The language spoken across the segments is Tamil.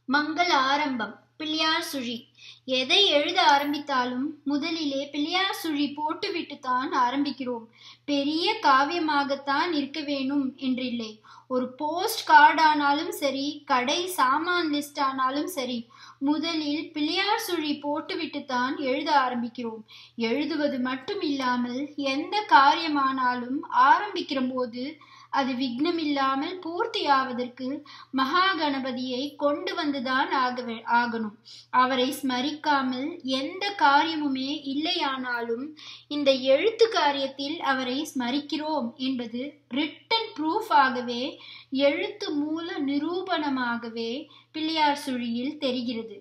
மங்கள ஆரம்பம் பிள்ளையார் சுழி எதை எழுத ஆரம்பித்தாலும் முதலிலே பிள்ளையார் சுழி போட்டுவிட்டுத்தான் ஆரம்பிக்கிறோம் பெரிய காவியமாகத்தான் இருக்க வேணும் என்றில்லை ஒரு போஸ்ட் கார்டு ஆனாலும் சரி கடை சாமான் லிஸ்ட் ஆனாலும் சரி முதலில் பிள்ளையார் சுழி போட்டுவிட்டுத்தான் எழுத ஆரம்பிக்கிறோம் எழுதுவது மட்டும் இல்லாமல் எந்த காரியமானாலும் ஆரம்பிக்கிற போது அது விக்னமில்லாமல் பூர்த்தியாவதற்கு மகா கணபதியை கொண்டு வந்துதான் ஆக ஆகணும் அவரை ஸ்மரிக்காமல் எந்த காரியமுமே இல்லையானாலும் இந்த எழுத்து காரியத்தில் அவரை ஸ்மரிக்கிறோம் என்பது ரிட்டன் ப்ரூஃப் ஆகவே எழுத்து மூல நிரூபணமாகவே பிள்ளையார் சுழியில் தெரிகிறது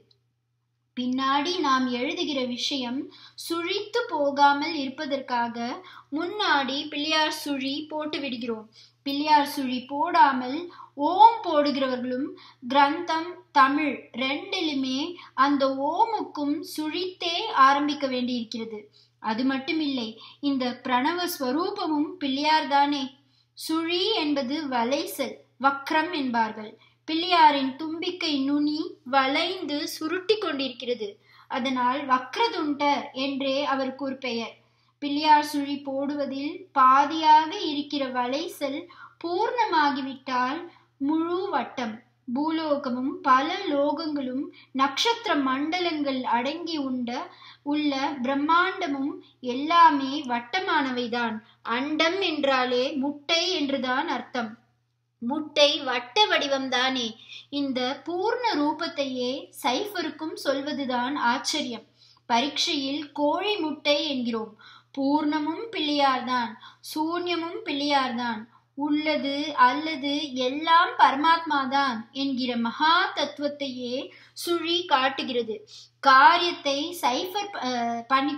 பின்னாடி நாம் எழுதுகிற விஷயம் சுழித்து போகாமல் இருப்பதற்காக முன்னாடி பிள்ளையார் சுழி போட்டு விடுகிறோம் பிள்ளையார் சுழி போடாமல் ஓம் போடுகிறவர்களும் கிரந்தம் தமிழ் ரெண்டிலுமே அந்த ஓமுக்கும் சுழித்தே ஆரம்பிக்க வேண்டியிருக்கிறது அது மட்டுமில்லை இந்த பிரணவ ஸ்வரூபமும் பிள்ளையார் தானே சுழி என்பது வலைசல் வக்ரம் என்பார்கள் பிள்ளையாரின் தும்பிக்கை நுனி வளைந்து சுருட்டி கொண்டிருக்கிறது அதனால் வக்ரதுண்டர் என்றே அவருக்கு ஒரு பெயர் பிள்ளையார் சுழி போடுவதில் பாதியாக இருக்கிற வளைசல் பூர்ணமாகிவிட்டால் முழு வட்டம் பூலோகமும் பல லோகங்களும் நட்சத்திர மண்டலங்கள் அடங்கி உண்ட உள்ள பிரம்மாண்டமும் எல்லாமே வட்டமானவைதான் அண்டம் என்றாலே முட்டை என்றுதான் அர்த்தம் முட்டை வட்ட வடிவம்தானே இந்த பூர்ண ரூபத்தையே சைஃபருக்கும் சொல்வதுதான் ஆச்சரியம் பரீட்சையில் கோழி முட்டை என்கிறோம் பூர்ணமும் பிள்ளையார்தான் சூன்யமும் பிள்ளையார்தான் உள்ளது அல்லது எல்லாம் பரமாத்மா தான் என்கிற மகா தத்துவத்தையே சுழி காட்டுகிறது காரியத்தை சைஃபர் பண்ணி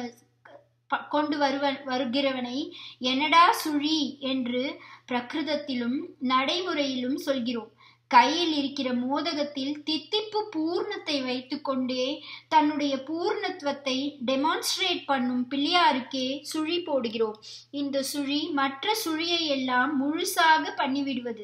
கொண்டு வருவ வருகிறவனை என்னடா சுழி என்று பிரகிருதத்திலும் நடைமுறையிலும் சொல்கிறோம் கையில் இருக்கிற மோதகத்தில் தித்திப்பு பூர்ணத்தை வைத்துக்கொண்டே தன்னுடைய பூர்ணத்துவத்தை டெமான்ஸ்ட்ரேட் பண்ணும் பிள்ளையாருக்கே சுழி போடுகிறோம் இந்த சுழி மற்ற சுழியை எல்லாம் முழுசாக பண்ணிவிடுவது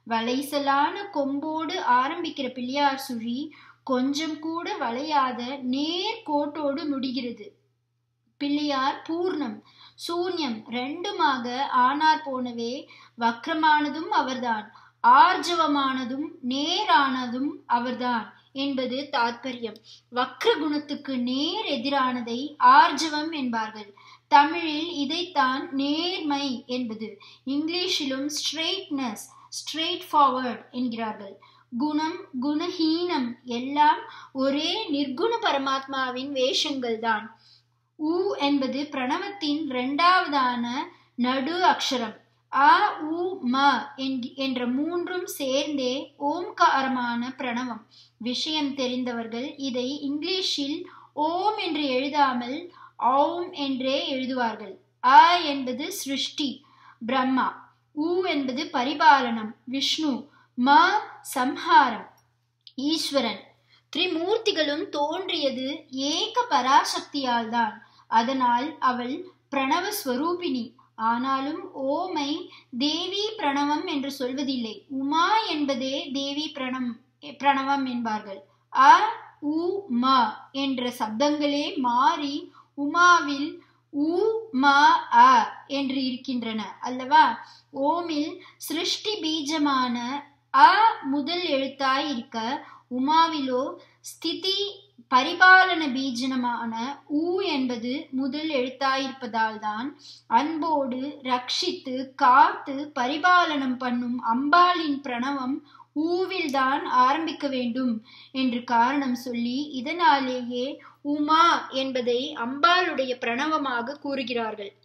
வளைசலான கொம்போடு ஆரம்பிக்கிற பிள்ளையார் சுழி கொஞ்சம் கூட வளையாத நேர் கோட்டோடு முடிகிறது பிள்ளையார் பூர்ணம் சூன்யம் ரெண்டுமாக ஆனார் போனவே வக்ரமானதும் அவர்தான் ஆர்ஜவமானதும் நேரானதும் அவர்தான் என்பது தாத்பரியம் வக்ர குணத்துக்கு நேர் எதிரானதை ஆர்ஜவம் என்பார்கள் தமிழில் இதைத்தான் நேர்மை என்பது இங்கிலீஷிலும் ஸ்ட்ரெயிட்னஸ் ஸ்ட்ரெயிட் ஃபார்வர்ட் என்கிறார்கள் குணம் குணஹீனம் எல்லாம் ஒரே நிர்குண பரமாத்மாவின் வேஷங்கள் தான் உ என்பது பிரணவத்தின் இரண்டாவதான நடு அக்ஷரம் அ உ ம என்ற மூன்றும் சேர்ந்தே ஓம்காரமான பிரணவம் விஷயம் தெரிந்தவர்கள் இதை இங்கிலீஷில் ஓம் என்று எழுதாமல் ஓம் என்றே எழுதுவார்கள் அ என்பது சிருஷ்டி பிரம்மா உ என்பது பரிபாலனம் விஷ்ணு ம சம்ஹாரம் ஈஸ்வரன் திரிமூர்த்திகளும் தோன்றியது ஏக பராசக்தியால் தான் அதனால் அவள் பிரணவ ஸ்வரூபிணி ஆனாலும் ஓமை தேவி பிரணவம் என்று சொல்வதில்லை உமா என்பதே தேவி பிரணம் பிரணவம் என்பார்கள் அ உ ம என்ற சப்தங்களே மாறி உமாவில் உ ம அ என்று இருக்கின்றன அல்லவா ஓமில் சிருஷ்டி பீஜமான அ முதல் எழுத்தாய் இருக்க உமாவிலோ ஸ்திதி பரிபாலன பீஜனமான ஊ என்பது முதல் எழுத்தாயிருப்பதால் தான் அன்போடு ரட்சித்து காத்து பரிபாலனம் பண்ணும் அம்பாளின் பிரணவம் ஊவில்தான் ஆரம்பிக்க வேண்டும் என்று காரணம் சொல்லி இதனாலேயே உமா என்பதை அம்பாளுடைய பிரணவமாக கூறுகிறார்கள்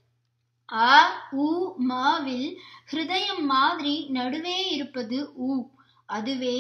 அ உ மாவில் ஹிருதயம் மாதிரி நடுவே இருப்பது ஊ அதுவே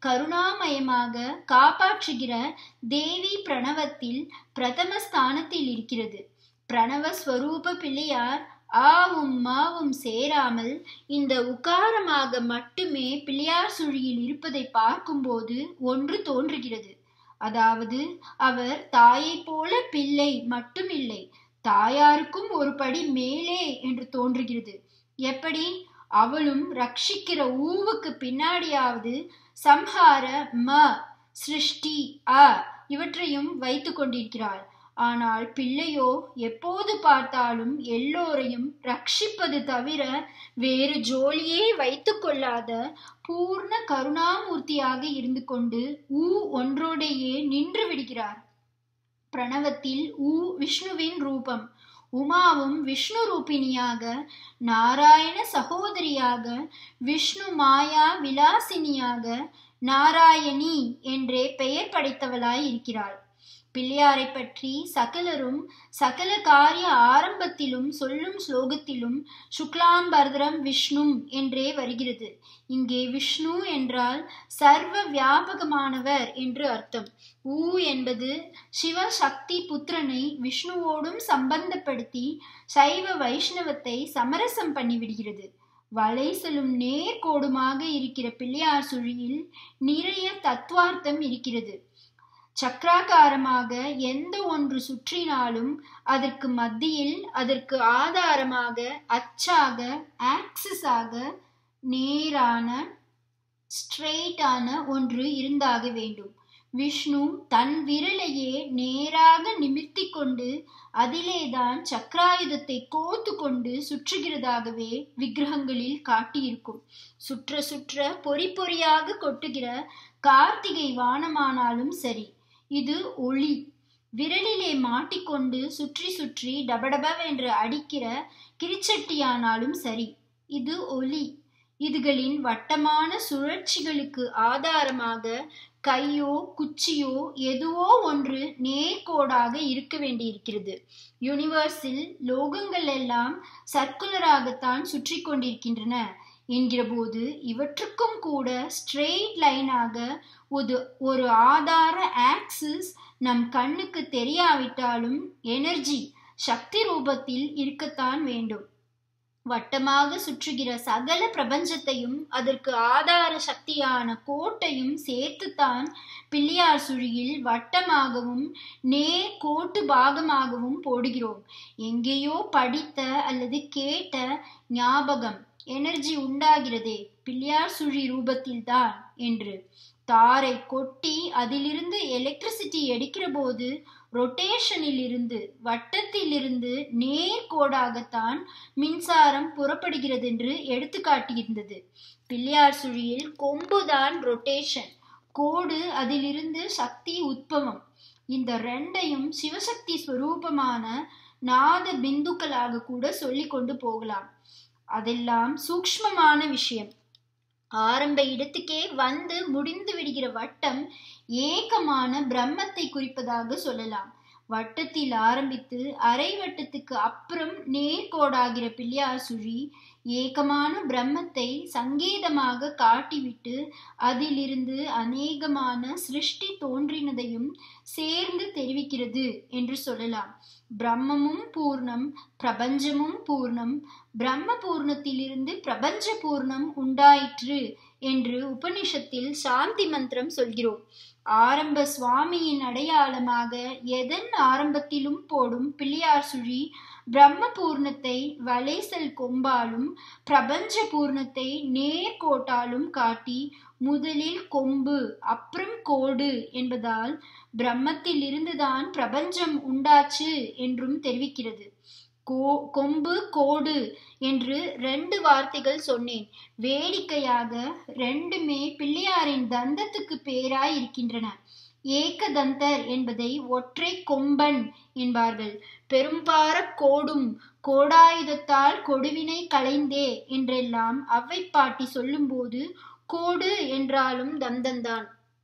கருணாமயமாக காப்பாற்றுகிற தேவி பிரணவத்தில் பிரதம ஸ்தானத்தில் இருக்கிறது பிரணவ ஸ்வரூப பிள்ளையார் ஆவும் மாவும் சேராமல் இந்த உகாரமாக மட்டுமே பிள்ளையார் சுழியில் இருப்பதை பார்க்கும்போது ஒன்று தோன்றுகிறது அதாவது அவர் தாயை போல பிள்ளை மட்டுமில்லை தாயாருக்கும் ஒரு படி மேலே என்று தோன்றுகிறது எப்படி அவளும் ரட்சிக்கிற ஊவுக்கு பின்னாடியாவது சம்ஹார ம சிருஷ்டி அ இவற்றையும் வைத்து கொண்டிருக்கிறாள் ஆனால் பிள்ளையோ எப்போது பார்த்தாலும் எல்லோரையும் ரட்சிப்பது தவிர வேறு ஜோலியே வைத்து கொள்ளாத பூர்ண கருணாமூர்த்தியாக இருந்து கொண்டு ஊ ஒன்றோடையே நின்று விடுகிறார் பிரணவத்தில் ஊ விஷ்ணுவின் ரூபம் உமாவும் விஷ்ணு ரூபிணியாக நாராயண சகோதரியாக விஷ்ணு மாயா விலாசினியாக நாராயணி என்றே பெயர் படைத்தவளாய் இருக்கிறாள் பிள்ளையாரை பற்றி சகலரும் சகல காரிய ஆரம்பத்திலும் சொல்லும் ஸ்லோகத்திலும் சுக்லாம்பர்தரம் விஷ்ணு என்றே வருகிறது இங்கே விஷ்ணு என்றால் சர்வ வியாபகமானவர் என்று அர்த்தம் ஊ என்பது சிவசக்தி புத்திரனை விஷ்ணுவோடும் சம்பந்தப்படுத்தி சைவ வைஷ்ணவத்தை சமரசம் பண்ணிவிடுகிறது வலை செல்லும் நேர்கோடுமாக இருக்கிற பிள்ளையார் சுழியில் நிறைய தத்துவார்த்தம் இருக்கிறது சக்கராகாரமாக எந்த ஒன்று சுற்றினாலும் அதற்கு மத்தியில் அதற்கு ஆதாரமாக அச்சாக ஆக்சிஸாக நேரான ஸ்ட்ரெயிட்டான ஒன்று இருந்தாக வேண்டும் விஷ்ணு தன் விரலையே நேராக நிமிர்த்தி கொண்டு அதிலேதான் சக்கராயுதத்தை கோத்து கொண்டு சுற்றுகிறதாகவே விக்கிரகங்களில் காட்டியிருக்கும் சுற்ற சுற்ற பொறி பொறியாக கொட்டுகிற கார்த்திகை வானமானாலும் சரி இது ஒளி விரலிலே மாட்டிக்கொண்டு சுற்றி சுற்றி டபடபவென்று அடிக்கிற கிரிச்சட்டியானாலும் சரி இது ஒலி இதுகளின் வட்டமான சுழற்சிகளுக்கு ஆதாரமாக கையோ குச்சியோ எதுவோ ஒன்று நேர்கோடாக இருக்க வேண்டியிருக்கிறது யூனிவர்ஸில் லோகங்கள் எல்லாம் சர்க்குலராகத்தான் சுற்றி கொண்டிருக்கின்றன என்கிற போது இவற்றுக்கும் கூட ஸ்ட்ரெயிட் லைனாக ஒரு ஒரு ஆதார ஆக்சிஸ் நம் கண்ணுக்கு தெரியாவிட்டாலும் எனர்ஜி சக்தி ரூபத்தில் இருக்கத்தான் வேண்டும் வட்டமாக சுற்றுகிற சகல பிரபஞ்சத்தையும் அதற்கு ஆதார சக்தியான கோட்டையும் சேர்த்துத்தான் பிள்ளையார் சுழியில் வட்டமாகவும் நேர் கோட்டு பாகமாகவும் போடுகிறோம் எங்கேயோ படித்த அல்லது கேட்ட ஞாபகம் எனர்ஜி உண்டாகிறதே பிள்ளையார் சுழி ரூபத்தில்தான் என்று தாரை கொட்டி அதிலிருந்து எலக்ட்ரிசிட்டி எடுக்கிற போது ரொட்டேஷனில் இருந்து வட்டத்தில் இருந்து நேர்கோடாகத்தான் மின்சாரம் புறப்படுகிறது என்று எடுத்து காட்டியிருந்தது பிள்ளையார் சுழியில் கொம்புதான் ரொட்டேஷன் கோடு அதிலிருந்து சக்தி உத்பவம் இந்த ரெண்டையும் சிவசக்தி ஸ்வரூபமான நாத பிந்துக்களாக கூட சொல்லி கொண்டு போகலாம் அதெல்லாம் சூக்ஷ்மமான விஷயம் ஆரம்ப இடத்துக்கே வந்து முடிந்து விடுகிற வட்டம் ஏகமான பிரம்மத்தை குறிப்பதாக சொல்லலாம் வட்டத்தில் ஆரம்பித்து அரை வட்டத்துக்கு அப்புறம் நேர்கோடாகிற பிள்ளையார் சுழி ஏகமான பிரம்மத்தை சங்கேதமாக காட்டிவிட்டு அதிலிருந்து அநேகமான சிருஷ்டி தோன்றினதையும் சேர்ந்து தெரிவிக்கிறது என்று சொல்லலாம் பிரம்மமும் பூர்ணம் பிரபஞ்சமும் பூர்ணம் பிரம்ம பூர்ணத்திலிருந்து பிரபஞ்ச பூர்ணம் உண்டாயிற்று என்று உபனிஷத்தில் சாந்தி மந்திரம் சொல்கிறோம் ஆரம்ப சுவாமியின் அடையாளமாக எதன் ஆரம்பத்திலும் போடும் பிள்ளையார் சுழி பிரம்ம பூர்ணத்தை வலைசல் கொம்பாலும் பிரபஞ்ச பூர்ணத்தை நேர்கோட்டாலும் காட்டி முதலில் கொம்பு அப்புறம் கோடு என்பதால் பிரம்மத்தில் இருந்துதான் பிரபஞ்சம் உண்டாச்சு என்றும் தெரிவிக்கிறது கோ கொம்பு கோடு என்று ரெண்டு வார்த்தைகள் சொன்னேன் வேடிக்கையாக ரெண்டுமே பிள்ளையாரின் தந்தத்துக்கு பேராய் இருக்கின்றன ஏகதந்தர் என்பதை ஒற்றை கொம்பன் என்பார்கள் பெரும்பார கோடும் கோடாயுதத்தால் கொடுவினை களைந்தே என்றெல்லாம் அவ்வை பாட்டி சொல்லும்போது கோடு என்றாலும் தந்தந்தான்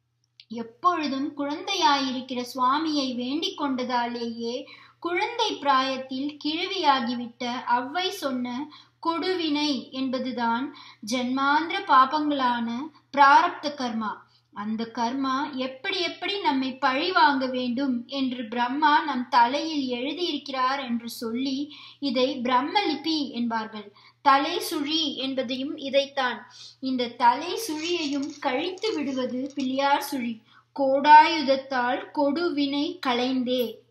எப்பொழுதும் குழந்தையாயிருக்கிற சுவாமியை வேண்டிக் கொண்டதாலேயே குழந்தை பிராயத்தில் கிழவியாகிவிட்ட அவ்வை சொன்ன கொடுவினை என்பதுதான் ஜென்மாந்திர பாபங்களான பிராரப்த கர்மா அந்த கர்மா எப்படி எப்படி நம்மை பழி வாங்க வேண்டும் என்று பிரம்மா நம் தலையில் எழுதியிருக்கிறார் என்று சொல்லி இதை பிரம்மலிபி என்பார்கள் தலை சுழி என்பதையும் இதைத்தான் இந்த தலை சுழியையும் கழித்து விடுவது பிள்ளையார் சுழி கோடாயுதத்தால் கொடுவினை களைந்தே